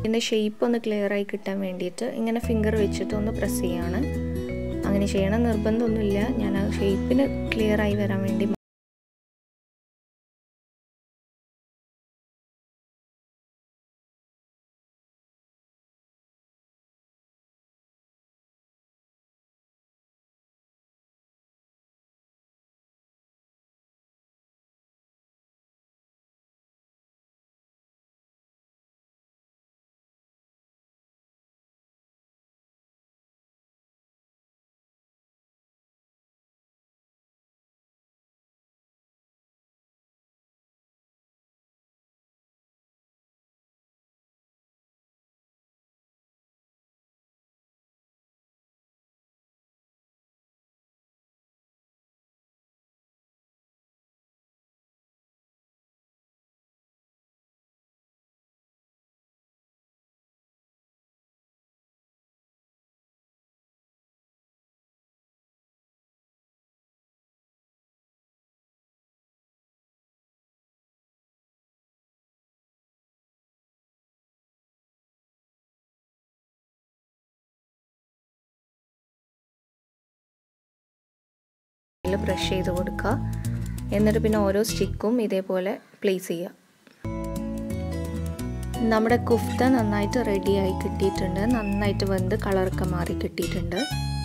ഇതിൻ്റെ ഷേപ്പ് ഒന്ന് ക്ലിയർ ആയി കിട്ടാൻ വേണ്ടിയിട്ട് ഇങ്ങനെ ഫിംഗർ വെച്ചിട്ട് ഒന്ന് പ്രസ് ചെയ്യാണ് അങ്ങനെ ചെയ്യണം നിർബന്ധമൊന്നുമില്ല ഞാൻ ആ ഷേപ്പിന് ക്ലിയർ ആയി വരാൻ വേണ്ടി ബ്രഷ് ചെയ്ത് കൊടുക്കുക എന്നിട്ട് പിന്നെ ഓരോ സ്റ്റിക്കും ഇതേപോലെ പ്ലേസ് ചെയ്യുക നമ്മുടെ കുഫ്ത നന്നായിട്ട് റെഡിയായി കിട്ടിയിട്ടുണ്ട് നന്നായിട്ട് വെന്ത് കളറൊക്കെ മാറി കിട്ടിയിട്ടുണ്ട്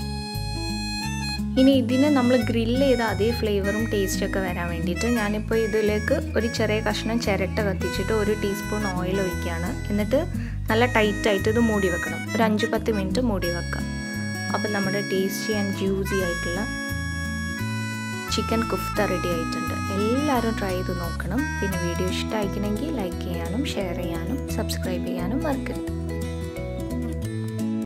ഇനി ഇതിന് നമ്മൾ ഗ്രില്ല് ചെയ്ത അതേ ഫ്ലേവറും ടേസ്റ്റൊക്കെ വരാൻ വേണ്ടിയിട്ട് ഞാനിപ്പോൾ ഇതിലേക്ക് ഒരു ചെറിയ കഷ്ണം ചിരട്ട കത്തിച്ചിട്ട് ഒരു ടീസ്പൂൺ ഓയിൽ ഒഴിക്കുകയാണ് എന്നിട്ട് നല്ല ടൈറ്റായിട്ട് ഇത് മൂടി വെക്കണം ഒരു അഞ്ച് പത്ത് മിനിറ്റ് മൂടി വെക്കാം അപ്പം നമ്മുടെ ടേസ്റ്റി ആൻഡ് ജ്യൂസി ആയിട്ടുള്ള ചിക്കൻ കുഫ്ത റെഡി ആയിട്ടുണ്ട് എല്ലാവരും ട്രൈ ചെയ്ത് നോക്കണം പിന്നെ വീഡിയോ ഇഷ്ടമായിക്കണമെങ്കിൽ ലൈക്ക് ചെയ്യാനും ഷെയർ ചെയ്യാനും സബ്സ്ക്രൈബ് ചെയ്യാനും മറക്കരുത്